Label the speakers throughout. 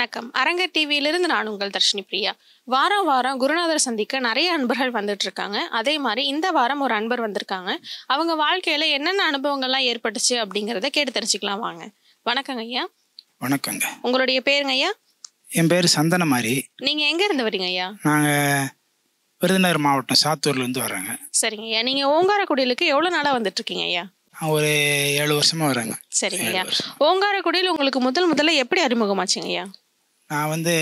Speaker 1: வணக்கம் அரங்கர் டிவியிலிருந்து நான் உங்கள் தர்ஷினி பிரியா வாரம் வாரம் குருநாதர் சந்திக்க நிறைய அன்பர்கள் வந்துட்டு இருக்காங்க அதே மாதிரி இந்த வாரம் ஒரு அன்பர் வந்திருக்காங்க அவங்க வாழ்க்கையில என்னென்ன அனுபவங்கள்லாம் ஏற்பட்டுச்சு அப்படிங்கிறத கேட்டு தெரிஞ்சுக்கலாம் வாங்க வணக்கங்க ஐயா
Speaker 2: வணக்கங்க
Speaker 1: உங்களுடைய பேருங்க ஐயா
Speaker 2: என் பேர் சந்தனமாரி
Speaker 1: நீங்க எங்க இருந்து வரீங்க ஐயா
Speaker 2: நாங்கள் விருதுநகர் மாவட்டம் சாத்தூர்லேருந்து வர்றேங்க
Speaker 1: சரிங்க ஐயா நீங்க ஓங்காரக்குடிலுக்கு எவ்வளவு நாளா வந்துட்டு இருக்கீங்க ஐயா
Speaker 2: நான் ஒரு ஏழு வருஷமாக வரேங்க
Speaker 1: சரிங்க
Speaker 2: ஏழு
Speaker 1: ஐயா
Speaker 2: வருஷம்
Speaker 1: ஓங்காரக்குடியில் உங்களுக்கு முதல் முதல்ல எப்படி அறிமுகமாச்சுங்க ஐயா
Speaker 2: நான் வந்து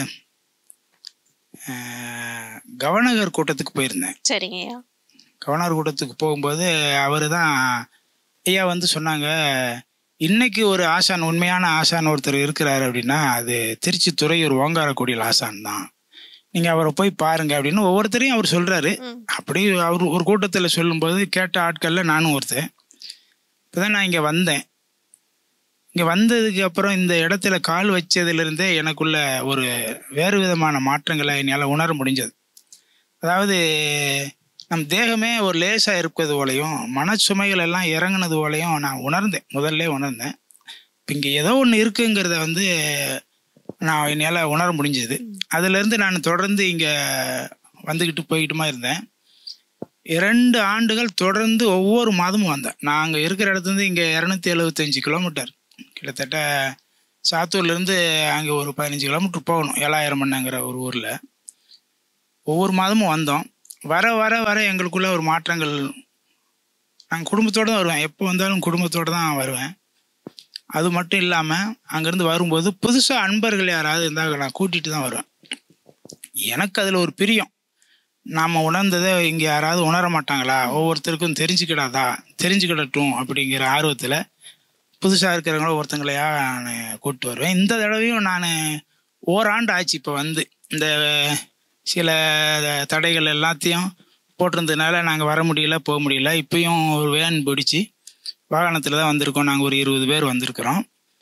Speaker 2: அஹ், கவர்னர் கூட்டத்துக்கு போயிருந்தேன்
Speaker 1: சரிங்க ஐயா
Speaker 2: கவர்னர் கூட்டத்துக்கு போகும்போது அவர் தான் ஐயா வந்து சொன்னாங்க இன்னைக்கு ஒரு ஆசான் உண்மையான ஆசான் ஒருத்தர் இருக்கிறாரு அப்படின்னா அது திருச்சி துறையூர் ஓங்காரக்குடியில் ஆசான் தான் நீங்கள் அவரை போய் பாருங்க அப்படின்னு ஒவ்வொருத்தரையும் அவர் சொல்கிறாரு
Speaker 1: ம்.
Speaker 2: அப்படி அவர் ஒரு கூட்டத்தில் சொல்லும்போது கேட்ட ஆட்களில் நானும் ஒருத்தன் இப்போ தான் நான் இங்கே வந்தேன் இங்கே வந்ததுக்கு அப்புறம் இந்த இடத்துல கால் வச்சதுலேருந்தே எனக்குள்ள ஒரு வேறு விதமான மாற்றங்களை என்னால் உணர முடிஞ்சது அதாவது நம் தேகமே ஒரு லேசாக இருக்கிறது போலையும் மனச்சுமைகள் எல்லாம் இறங்குனது போலையும் நான் உணர்ந்தேன் முதல்ல உணர்ந்தேன் இப்போ இங்கே ஏதோ ஒன்று இருக்குங்கிறத வந்து நான் என்னால் உணர முடிஞ்சது அதுலேருந்து நான் தொடர்ந்து இங்கே வந்துக்கிட்டு போய்கிட்டுமா இருந்தேன் இரண்டு ஆண்டுகள் தொடர்ந்து ஒவ்வொரு மாதமும் வந்தேன் நான் அங்கே இருக்கிற இடத்துலேருந்து இங்கே இரநூத்தி எழுபத்தஞ்சு கிலோமீட்டர் கிட்டத்தட்ட சாத்தூர்லேருந்து அங்கே ஒரு பதினஞ்சு கிலோமீட்டர் போகணும் ஏழாயிரம் மண்ணங்கிற ஒரு ஊரில் ஒவ்வொரு மாதமும் வந்தோம் வர வர வர எங்களுக்குள்ள ஒரு மாற்றங்கள் நாங்கள் குடும்பத்தோடு தான் வருவேன் எப்போ வந்தாலும் குடும்பத்தோடு தான் வருவேன் அது மட்டும் இல்லாமல் அங்கேருந்து வரும்போது புதுசாக அன்பர்கள் யாராவது இருந்தால் நான் கூட்டிகிட்டு தான் வருவேன் எனக்கு அதில் ஒரு பிரியம் நாம் உணர்ந்ததை இங்கே யாராவது உணர மாட்டாங்களா ஒவ்வொருத்தருக்கும் தெரிஞ்சுக்கிடாதா தெரிஞ்சுக்கிடட்டும் அப்படிங்கிற ஆர்வத்தில் புதுசாக இருக்கிறவங்கள ஒருத்தங்களையா நான் கூப்பிட்டு வருவேன் இந்த தடவையும் நான் ஓராண்டு ஆச்சு இப்போ வந்து இந்த சில தடைகள் எல்லாத்தையும் போட்டிருந்ததுனால நாங்கள் வர முடியல போக முடியல இப்பயும் ஒரு வேன் பிடிச்சி வாகனத்தில் தான் வந்திருக்கோம் நாங்கள் ஒரு இருபது பேர் வந்திருக்கிறோம்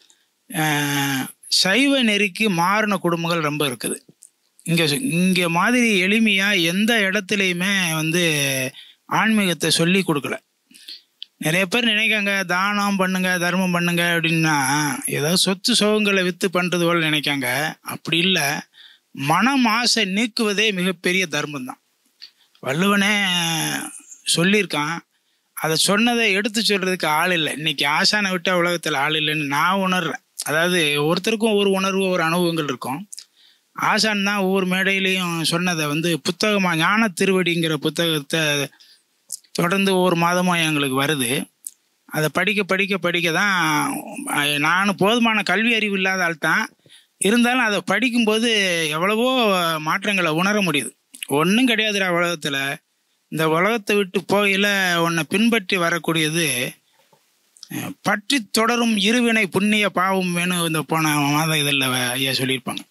Speaker 2: அஹ், சைவ நெறிக்கு மாறின குடும்பங்கள் ரொம்ப இருக்குது இங்கே இங்கே மாதிரி எளிமையாக எந்த இடத்துலையுமே வந்து ஆன்மீகத்தை சொல்லி கொடுக்கல நிறைய பேர் நினைக்காங்க தானம் பண்ணுங்க தர்மம் பண்ணுங்க அப்படின்னா ஏதோ சொத்து சுகங்களை விற்று பண்ணுறது போல நினைக்காங்க அப்படி இல்லை மனம் ஆசை நீக்குவதே மிகப்பெரிய தர்மம் தான் வள்ளுவனே சொல்லியிருக்கான் அதை சொன்னதை எடுத்து சொல்றதுக்கு ஆள் இல்லை இன்னைக்கு ஆசானை விட்ட உலகத்தில் ஆள் இல்லைன்னு நான் உணர்றேன் அதாவது ஒருத்தருக்கும் ஒரு உணர்வு ஒரு அனுபவங்கள் இருக்கும் ஆசான் தான் ஒவ்வொரு மேடையிலையும் சொன்னதை வந்து புத்தகமாக ஞான திருவடிங்கிற புத்தகத்தை தொடர்ந்து ஒவ்வொரு மாதமும் எங்களுக்கு வருது அதை படிக்க படிக்க படிக்க தான் அஹ், நானும் போதுமான கல்வி அறிவு இல்லாத ஆள் தான் இருந்தாலும் அதை படிக்கும்போது எவ்வளவோ மாற்றங்களை உணர முடியுது ஒன்றும் கிடையாதுடா உலகத்தில் இந்த உலகத்தை விட்டு போகையில் உன்னை பின்பற்றி வரக்கூடியது அஹ், பற்றி தொடரும் இருவினை புண்ணிய பாவம் வேணும் இந்த போன மாதம் இதில் ஐயா சொல்லியிருப்பாங்க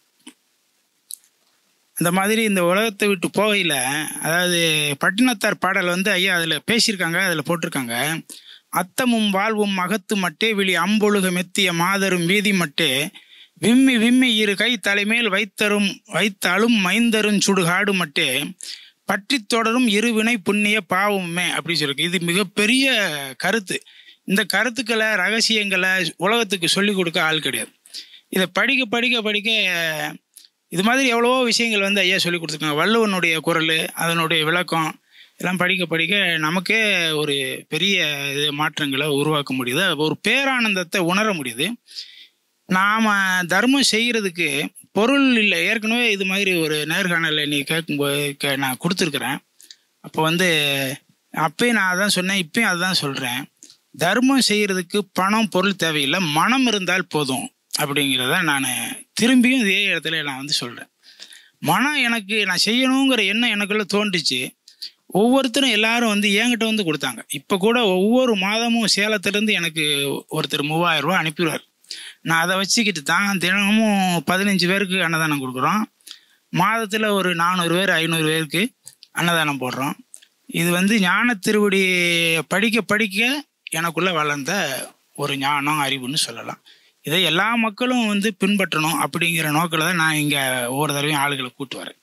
Speaker 2: அந்த மாதிரி இந்த உலகத்தை விட்டு போகையில் அதாவது பட்டினத்தார் பாடல் வந்து ஐயா அதில் பேசியிருக்காங்க அதில் போட்டிருக்காங்க அத்தமும் வாழ்வும் அகத்து மட்டே விழி அம்பொழுக மெத்திய மாதரும் வீதி மட்டே விம்மி விம்மி இரு கை தலைமேல் வைத்தரும் வைத்தாலும் மைந்தரும் சுடுகாடு மட்டே பற்றி தொடரும் இருவினை புண்ணிய பாவமுமே அப்படி சொல்லிருக்கு இது மிகப்பெரிய கருத்து இந்த கருத்துக்களை ரகசியங்களை உலகத்துக்கு சொல்லிக் கொடுக்க ஆள் கிடையாது இதை படிக்க படிக்க படிக்க இது மாதிரி எவ்வளவோ விஷயங்கள் வந்து ஐயா சொல்லி கொடுத்துருக்காங்க வள்ளுவனுடைய குரல் அதனுடைய விளக்கம் எல்லாம் படிக்க படிக்க நமக்கே ஒரு பெரிய இது மாற்றங்களை உருவாக்க முடியுது ஒரு பேரானந்தத்தை உணர முடியுது நாம் தர்மம் செய்கிறதுக்கு பொருள் இல்லை ஏற்கனவே இது மாதிரி ஒரு நேர்காணலை நீ கேட்கும்போது கே நான் கொடுத்துருக்குறேன் அப்போ வந்து அப்பயும் நான் அதான் சொன்னேன் இப்பயும் அதுதான் சொல்கிறேன் தர்மம் செய்கிறதுக்கு பணம் பொருள் தேவையில்லை மனம் இருந்தால் போதும் அப்படிங்கிறத நான் திரும்பியும் இதே இடத்துல நான் வந்து சொல்கிறேன் மனம் எனக்கு நான் செய்யணுங்கிற எண்ணம் எனக்குள்ள தோன்றுச்சு ஒவ்வொருத்தரும் எல்லாரும் வந்து என்கிட்ட வந்து கொடுத்தாங்க இப்போ கூட ஒவ்வொரு மாதமும் சேலத்துலேருந்து எனக்கு ஒருத்தர் மூவாயிரம் ரூபா அனுப்பிடுவார் நான் அதை வச்சுக்கிட்டு தான் தினமும் பதினஞ்சு பேருக்கு அன்னதானம் கொடுக்குறோம் மாதத்தில் ஒரு நானூறு பேர் ஐநூறு பேருக்கு அன்னதானம் போடுறோம் இது வந்து ஞான திருவடி படிக்க படிக்க எனக்குள்ளே வளர்ந்த ஒரு ஞானம் அறிவுன்னு சொல்லலாம் இதை எல்லா மக்களும் வந்து பின்பற்றணும் அப்படிங்கிற நோக்கில் தான் நான் இங்கே ஒவ்வொரு தடவையும் ஆளுகளை கூட்டு வரேன்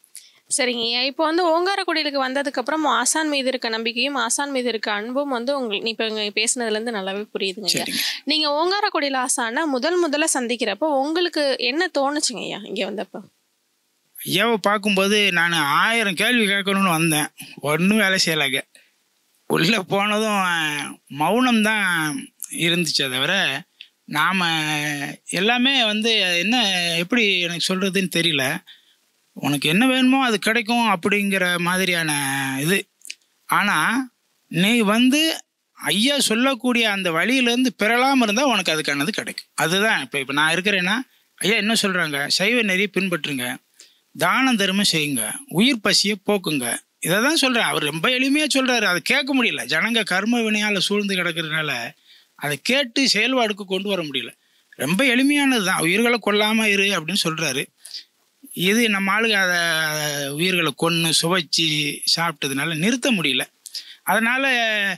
Speaker 1: சரிங்க ஐயா இப்போ வந்து ஓங்காரக்குடியிலுக்கு வந்ததுக்கு அப்புறம் ஆசான் மீது இருக்க நம்பிக்கையும் ஆசான் மீது இருக்க அன்பும் வந்து உங்களுக்கு இப்போ இங்க பேசுனதுல இருந்து நல்லாவே புரியுதுங்க ஐயா
Speaker 2: சரிங்க
Speaker 1: நீங்க ஓங்காரக்குடியில ஆசான முதல் முதல்ல சந்திக்கிறப்போ உங்களுக்கு என்ன தோணுச்சுங்க ஐயா இங்க வந்தப்போ
Speaker 2: ஐயாவை பார்க்கும்போது நான் ஆயிரம் கேள்வி கேட்கணும்னு வந்தேன் ஒன்றும் வேலை செய்யலைங்க உள்ளே போனதும் மௌனம் தான் இருந்துச்சே தவிர நாம் எல்லாமே வந்து என்ன எப்படி எனக்கு சொல்கிறதுன்னு தெரியல உனக்கு என்ன வேணுமோ அது கிடைக்கும் அப்படிங்கிற மாதிரியான இது ஆனால் நீ வந்து ஐயா சொல்லக்கூடிய அந்த வழியிலேருந்து பெறலாமல் இருந்தால் உனக்கு அதுக்கானது கிடைக்கும் அதுதான் இப்போ இப்போ நான் இருக்கிறேன்னா ஐயா என்ன சொல்கிறாங்க சைவ நெறியை பின்பற்றுங்க தானம் தர்மம் செய்யுங்க உயிர் பசியை போக்குங்க இதை தான் சொல்கிறேன் அவர் ரொம்ப எளிமையாக சொல்கிறாரு அதை கேட்க முடியல ஜனங்க கர்ம வினையால் சூழ்ந்து கிடக்கிறதுனால அதை கேட்டு செயல்பாடுக்கு கொண்டு வர முடியல ரொம்ப எளிமையானது தான் உயிர்களை கொல்லாமல் இரு அப்படின்னு சொல்கிறாரு இது நம்ம ஆளுங்க அதை உயிர்களை கொன்று சுவைச்சி சாப்பிட்டதுனால நிறுத்த முடியல அதனால்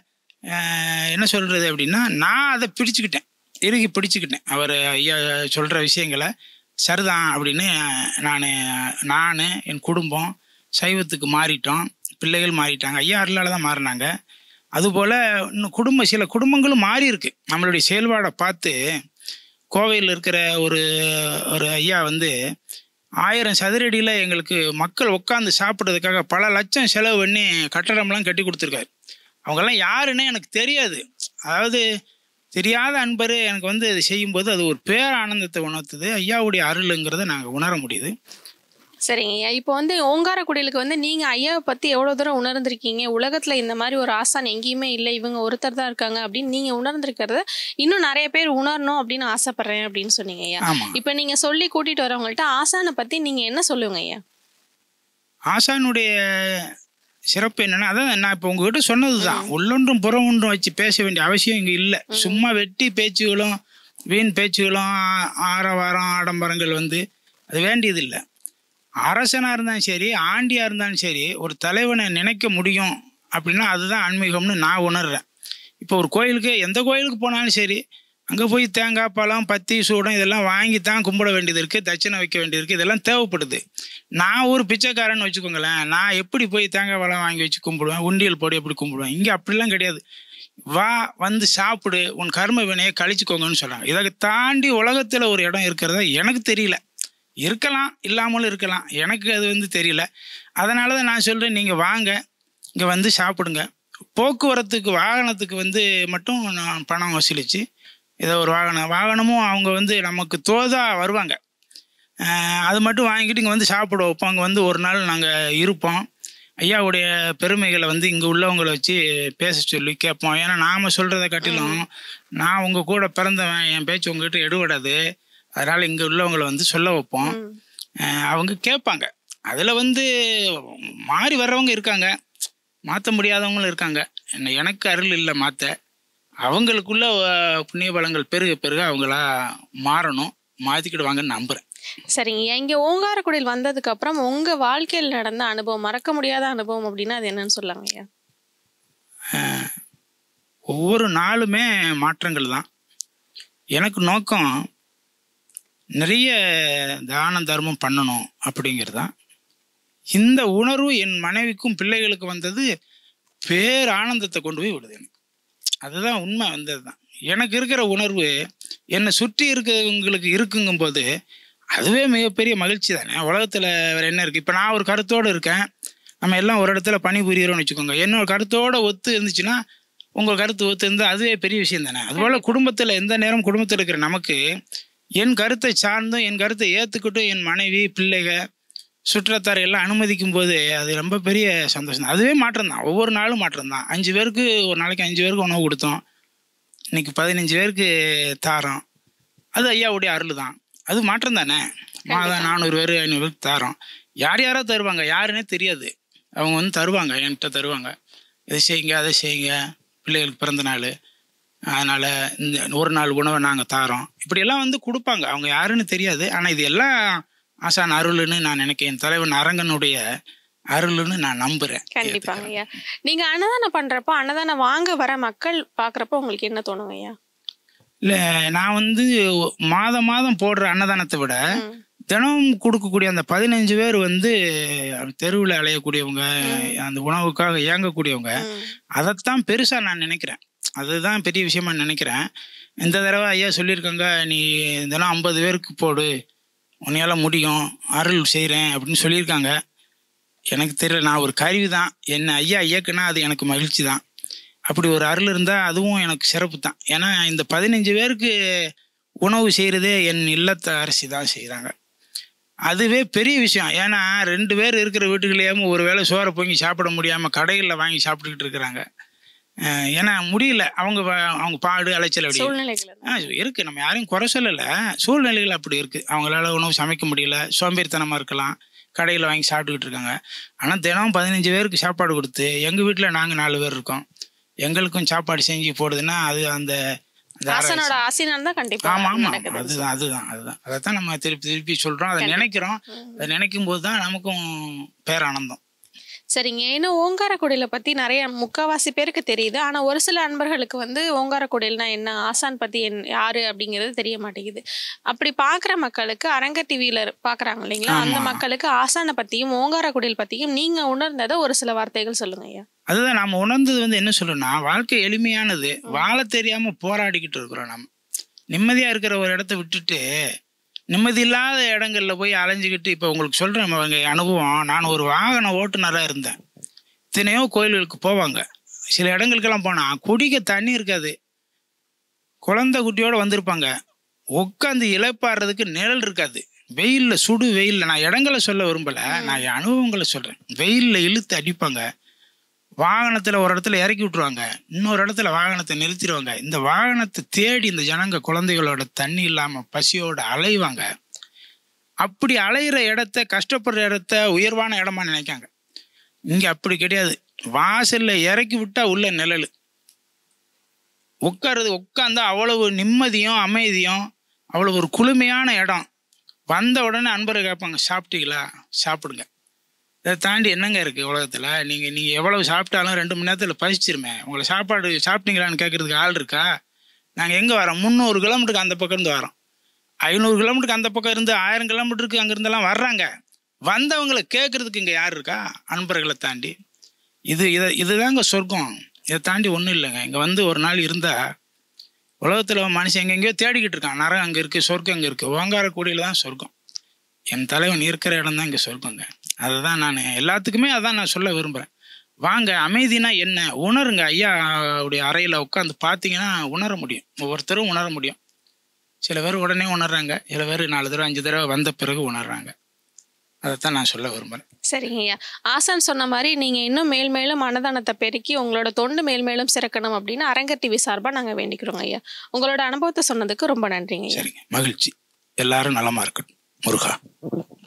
Speaker 2: என்ன சொல்கிறது அப்படின்னா நான் அதை பிடிச்சுக்கிட்டேன் இறுகி பிடிச்சுக்கிட்டேன் அவர் ஐயா சொல்கிற விஷயங்களை சரிதான் அப்படின்னு நான் நான் என் குடும்பம் சைவத்துக்கு மாறிட்டோம் பிள்ளைகள் மாறிட்டாங்க ஐயா அருளால் தான் மாறினாங்க அதுபோல் இன்னும் குடும்ப சில குடும்பங்களும் மாறி இருக்கு நம்மளுடைய செயல்பாடை பார்த்து கோவையில் இருக்கிற ஒரு ஒரு ஐயா வந்து ஆயிரம் சதுரடியில் எங்களுக்கு மக்கள் உட்காந்து சாப்பிட்றதுக்காக பல லட்சம் செலவு பண்ணி கட்டடம்லாம் கட்டி கொடுத்துருக்காரு அவங்கெல்லாம் யாருன்னே எனக்கு தெரியாது அதாவது தெரியாத அன்பர் எனக்கு வந்து இது செய்யும்போது அது ஒரு பேரானந்தத்தை உணர்த்துது ஐயாவுடைய அருளுங்கிறத நாங்கள் உணர முடியுது
Speaker 1: சரிங்க ஐயா இப்போ வந்து ஓங்காரக்குடியிலுக்கு வந்து நீங்க ஐயாவை பத்தி எவ்வளவு தூரம் உணர்ந்திருக்கீங்க உலகத்துல இந்த மாதிரி ஒரு ஆசான் எங்கேயுமே இல்லை இவங்க ஒருத்தர் தான் இருக்காங்க அப்படின்னு நீங்க உணர்ந்திருக்கிறத இன்னும் நிறைய பேர் உணரணும் அப்படின்னு ஆசைப்படுறேன் அப்படின்னு சொன்னீங்க ஐயா
Speaker 2: ஆமாம்
Speaker 1: இப்போ நீங்க சொல்லி கூட்டிட்டு வரவங்கள்ட்ட ஆசானை பத்தி நீங்க என்ன சொல்லுவீங்க ஐயா
Speaker 2: ஆசானுடைய சிறப்பு என்னன்னா அதான் நான் இப்போ உங்ககிட்ட சொன்னது தான் உள்ளொன்றும் புறம் ஒன்றும் வச்சு பேச வேண்டிய அவசியம் இங்கே இல்லை சும்மா வெட்டி பேச்சுகளும் வீண் பேச்சுகளும் ஆ- ஆரவாரம் ஆடம்பரங்கள் வந்து அது வேண்டியதில்லை அரசனாக இருந்தாலும் சரி ஆண்டியாக இருந்தாலும் சரி ஒரு தலைவனை நினைக்க முடியும் அப்படின்னா அதுதான் ஆன்மீகம்னு நான் உணர்றேன் இப்போ ஒரு கோயிலுக்கு எந்த கோயிலுக்கு போனாலும் சரி அங்கே போய் தேங்காய் பழம் பத்தி சூடம் இதெல்லாம் வாங்கி தான் கும்பிட வேண்டியது இருக்குது தட்சணை வைக்க வேண்டியது இருக்குது இதெல்லாம் தேவைப்படுது நான் ஒரு பிச்சைக்காரன்னு வச்சுக்கோங்களேன் நான் எப்படி போய் தேங்காய் பழம் வாங்கி வச்சு கும்பிடுவேன் உண்டியல் போட்டு எப்படி கும்பிடுவேன் இங்கே அப்படிலாம் கிடையாது வா வந்து சாப்பிடு உன் கர்ம வினையை கழிச்சுக்கோங்கன்னு சொல்கிறாங்க இதை தாண்டி உலகத்தில் ஒரு இடம் இருக்கிறதா எனக்கு தெரியல இருக்கலாம் இல்லாமலும் இருக்கலாம் எனக்கு அது வந்து தெரியல அதனால தான் நான் சொல்கிறேன் நீங்கள் வாங்க இங்கே வந்து சாப்பிடுங்க போக்குவரத்துக்கு வாகனத்துக்கு வந்து மட்டும் நான் பணம் வசூலித்து ஏதோ ஒரு வாகனம் வாகனமும் அவங்க வந்து நமக்கு தோதா வருவாங்க ஆஹ் அது மட்டும் வாங்கிட்டு இங்கே வந்து சாப்பிட வைப்போம் அங்கே வந்து ஒரு நாள் நாங்கள் இருப்போம் ஐயாவுடைய பெருமைகளை வந்து இங்கே உள்ளவங்களை வச்சு பேச சொல்லி கேட்போம் ஏன்னா நாம் சொல்கிறத காட்டிலும் நான் உங்கள் கூட பிறந்தவன் என் பேச்சு உங்ககிட்ட எடுபடாது அதனால் இங்கே உள்ளவங்களை வந்து சொல்ல வைப்போம்
Speaker 1: ம்.
Speaker 2: ஆஹ் அவங்க கேட்பாங்க அதில் வந்து மாறி வர்றவங்க இருக்காங்க மாற்ற முடியாதவங்களும் இருக்காங்க என்ன- எனக்கு அருள் இல்லை மாற்ற அவங்களுக்குள்ள அஹ், புண்ணிய பலங்கள் பெருக பெருக அவங்களா மாறணும் மாற்றிக்கிடுவாங்கன்னு நம்புகிறேன்
Speaker 1: சரிங்க ஐயா இங்க ஓங்காரக்குடியில் வந்ததுக்கு அப்புறம் உங்க வாழ்க்கையில் நடந்த அனுபவம் மறக்க முடியாத அனுபவம் அப்படின்னா அது என்னன்னு சொல்லாங்க ஐயா
Speaker 2: ஒவ்வொரு நாளுமே மாற்றங்கள் தான் எனக்கு நோக்கம் நிறைய தான தர்மம் பண்ணணும் அப்படிங்கிறது தான் இந்த உணர்வு என் மனைவிக்கும் பிள்ளைகளுக்கு வந்தது பேர் ஆனந்தத்தை கொண்டு போய் விடுது எனக்கு அதுதான் உண்மை வந்தது தான் எனக்கு இருக்கிற உணர்வு என்னை சுற்றி இருக்கிறவங்களுக்கு இருக்குங்கும்போது அதுவே மிகப்பெரிய மகிழ்ச்சி தானே உலகத்தில் வேறு என்ன இருக்குது இப்போ நான் ஒரு கருத்தோடு இருக்கேன் நம்ம எல்லாம் ஒரு இடத்துல பணிபுரியிறோம்னு வச்சுக்கோங்க என்னோட கருத்தோட ஒத்து இருந்துச்சுன்னா உங்கள் கருத்து ஒத்து இருந்தால் அதுவே பெரிய விஷயம் தானே அதுபோல் குடும்பத்தில் எந்த நேரம் குடும்பத்தில் இருக்கிற நமக்கு என் கருத்தை சார்ந்தும் என் கருத்தை ஏற்றுக்கிட்டும் என் மனைவி பிள்ளைக சுற்றத்தார் எல்லாம் அனுமதிக்கும் போது அது ரொம்ப பெரிய சந்தோஷம் தான் அதுவே மாற்றம் தான் ஒவ்வொரு நாளும் மாற்றம் தான் அஞ்சு பேருக்கு ஒரு நாளைக்கு அஞ்சு பேருக்கு உணவு கொடுத்தோம் இன்னைக்கு பதினஞ்சு பேருக்கு தாரோம் அது ஐயாவுடைய அருள் தான் அது மாற்றம் தானே மாதம் நானூறு பேர் ஐநூறு பேருக்கு தாரோம் யார் யாரோ தருவாங்க யாருன்னே தெரியாது அவங்க வந்து தருவாங்க என்கிட்ட தருவாங்க இதை செய்யுங்க அதை செய்யுங்க பிள்ளைகளுக்கு பிறந்த நாள் அதனால் இந்த ஒரு நாள் உணவை நாங்கள் தாரோம் இப்படியெல்லாம் வந்து கொடுப்பாங்க அவங்க யாருன்னு தெரியாது ஆனால் இது எல்லாம் ஆசான் அருள்னு நான் நினைக்கிறேன் என் தலைவன் அரங்கனுடைய அருள்னு நான் நம்புகிறேன்
Speaker 1: கண்டிப்பாங்க ஐயா நீங்க அன்னதானம் பண்றப்போ அன்னதானம் வாங்க வர மக்கள் பாக்குறப்போ உங்களுக்கு என்ன தோணுங்க ஐயா
Speaker 2: இல்லை நான் வந்து மாதம் மாதம் போடுற அன்னதானத்தை விட
Speaker 1: ம்.
Speaker 2: தினம் கொடுக்கக்கூடிய அந்த பதினஞ்சு பேர் வந்து தெருவில் அலையக்கூடியவங்க அந்த உணவுக்காக இயங்கக்கூடியவங்க
Speaker 1: ம்.
Speaker 2: அதைத்தான் பெருசாக நான் நினைக்கிறேன் அதுதான் பெரிய விஷயமா நினைக்கிறேன் இந்த தடவை ஐயா சொல்லியிருக்காங்க நீ தினம் ஐம்பது பேருக்கு போடு உன்னையால் முடியும் அருள் செய்கிறேன் அப்படின்னு சொல்லியிருக்காங்க எனக்கு தெரியல நான் ஒரு கருவி தான் என்ன ஐயா இயக்குனா அது எனக்கு மகிழ்ச்சி தான் அப்படி ஒரு அருள் இருந்தால் அதுவும் எனக்கு சிறப்பு தான் ஏன்னா இந்த பதினஞ்சு பேருக்கு உணவு செய்கிறதே என் இல்லத்த அரசி தான் செய்கிறாங்க அதுவே பெரிய விஷயம் ஏன்னா ரெண்டு பேர் இருக்கிற வீட்டுக்குள்ளேயும் ஒரு வேளை சோறை பொங்கி சாப்பிட முடியாமல் கடைகளில் வாங்கி சாப்பிட்டுக்கிட்டு இருக்கிறாங்க அஹ் ஏன்னா முடியல அவங்க வ- அவங்க பாடு அலைச்சல் அப்படி
Speaker 1: சூழ்நிலைகள்
Speaker 2: ஆ இருக்கு நம்ம யாரையும் குறை சொல்லலை சூழ்நிலைகள் அப்படி இருக்கு அவங்களால உணவு சமைக்க முடியல சோம்பேறித்தனமா இருக்கலாம் கடையில் வாங்கி சாப்பிட்டுக்கிட்டு இருக்காங்க ஆனால் தினம் பதினஞ்சு பேருக்கு சாப்பாடு கொடுத்து எங்கள் வீட்டில் நாங்கள் நாலு பேர் இருக்கோம் எங்களுக்கும் சாப்பாடு செஞ்சு போடுதுன்னா அது அந்த அந்த அரை-
Speaker 1: ஆசனோட ஆசீனம் தான் கண்டிப்பா
Speaker 2: ஆமா ஆமா
Speaker 1: நடக்குது
Speaker 2: அதுதான் அதுதான் அதுதான் அதைத்தான் நம்ம திருப்பி திருப்பி சொல்றோம் அதை நினைக்கிறோம் அதை நினைக்கும் போது தான் நமக்கும் பேரானந்தம்
Speaker 1: சரிங்க இன்னும் ஓங்காரக்குடியில பத்தி நிறைய முக்காவாசி பேருக்கு தெரியுது ஆனா ஒரு சில அன்பர்களுக்கு வந்து ஓங்காரக்குடியில்னா என்ன ஆசான் பத்தி என் யாரு அப்படிங்கிறது தெரிய மாட்டேங்குது அப்படி பாக்குற மக்களுக்கு அரங்க டிவியில பாக்குறாங்க இல்லைங்களா அந்த
Speaker 2: ஆமா.
Speaker 1: மக்களுக்கு ஆசானை பத்தியும் ஓங்காரக்குடியில் பத்தியும் நீங்க உணர்ந்ததை ஒரு சில வார்த்தைகள் சொல்லுங்க ஐயா
Speaker 2: அதுதான் நம்ம உணர்ந்தது வந்து என்ன சொல்லணும்னா வாழ்க்கை எளிமையானது வாழ தெரியாம போராடிக்கிட்டு இருக்கிறோம் நம்ம நிம்மதியா இருக்கிற ஒரு இடத்த விட்டுட்டு நிம்மதி இல்லாத இடங்கள்ல போய் அலைஞ்சுக்கிட்டு இப்போ உங்களுக்கு சொல்றேன் அவங்க அனுபவம் நான் ஒரு வாகன ஓட்டுநராக இருந்தேன் எத்தனையோ கோயில்களுக்கு போவாங்க சில இடங்களுக்கெல்லாம் போனா குடிக்க தண்ணி இருக்காது குழந்தை குட்டியோட வந்திருப்பாங்க உட்காந்து இளைப்பாடுறதுக்கு நிழல் இருக்காது வெயில்ல சுடு வெயில்ல நான் இடங்களை சொல்ல விரும்பல நான் என் அனுபவங்களை சொல்றேன் வெயில்ல இழுத்து அடிப்பாங்க வாகனத்துல ஒரு இடத்துல இறக்கி விட்டுருவாங்க இன்னொரு இடத்துல வாகனத்தை நிறுத்திடுவாங்க இந்த வாகனத்தை தேடி இந்த ஜனங்க குழந்தைகளோட தண்ணி இல்லாம பசியோட அலைவாங்க அப்படி அலையிற இடத்த கஷ்டப்படுற இடத்த உயர்வான இடமா நினைக்காங்க இங்க அப்படி கிடையாது வாசல்ல இறக்கி விட்டா உள்ள நிழல் உட்காருது உட்காந்தா அவ்வளவு நிம்மதியும் அமைதியும் அவ்வளவு ஒரு குளுமையான இடம் வந்த உடனே அன்பரை கேட்பாங்க சாப்பிட்டீங்களா சாப்பிடுங்க இதை தாண்டி என்னங்க இருக்குது உலகத்தில் நீங்கள் நீங்கள் எவ்வளவு சாப்பிட்டாலும் ரெண்டு மணி நேரத்தில் பசிச்சிருமே உங்களை சாப்பாடு சாப்பிட்டீங்களான்னு கேட்குறதுக்கு ஆள் இருக்கா நாங்கள் எங்கே வரோம் முந்நூறு கிலோமீட்டருக்கு அந்த பக்கம் இருந்து வரோம் ஐநூறு கிலோமீட்டருக்கு அந்த பக்கம் இருந்து ஆயிரம் கிலோமீட்டருக்கு அங்கேருந்தெல்லாம் வர்றாங்க வந்தவங்களை கேட்குறதுக்கு இங்கே யார் இருக்கா அன்பர்களை தாண்டி இது இதை இதுதாங்க சொர்க்கம் இதை தாண்டி ஒன்றும் இல்லைங்க இங்கே வந்து ஒரு நாள் இருந்தால் உலகத்தில் மனுஷன் எங்கெங்கேயோ தேடிக்கிட்டு இருக்கான் நரகம் அங்கே இருக்குது சொர்க்கம் அங்கே இருக்குது ஓங்காரக்குடியில் தான் சொர்க்கம் என் தலைவன் இருக்கிற இடம் தான் இங்கே சொர்க்கங்க அதை தான் நான் எல்லாத்துக்குமே அதான் நான் சொல்ல விரும்புகிறேன் வாங்க அமைதினா என்ன உணருங்க ஐயா உடைய அறையில் உட்காந்து பார்த்தீங்கன்னா உணர முடியும் ஒவ்வொருத்தரும் உணர முடியும் சில பேர் உடனே உணர்றாங்க சில பேர் நாலு தடவை அஞ்சு தடவை வந்த பிறகு உணர்றாங்க அதைத்தான் நான் சொல்ல விரும்புகிறேன்
Speaker 1: சரிங்க ஐயா ஆசான் சொன்ன மாதிரி நீங்க இன்னும் மேல் மேலும் அன்னதானத்தை பெருக்கி உங்களோட தொண்டு மேல் மேலும் சிறக்கணும் அப்படின்னு அரங்க டிவி சார்பா நாங்க வேண்டிக்கிறோங்க ஐயா உங்களோட அனுபவத்தை சொன்னதுக்கு ரொம்ப நன்றிங்க ஐயா
Speaker 2: சரிங்க மகிழ்ச்சி எல்லாரும் நலமா இருக்கட்டும் முருகா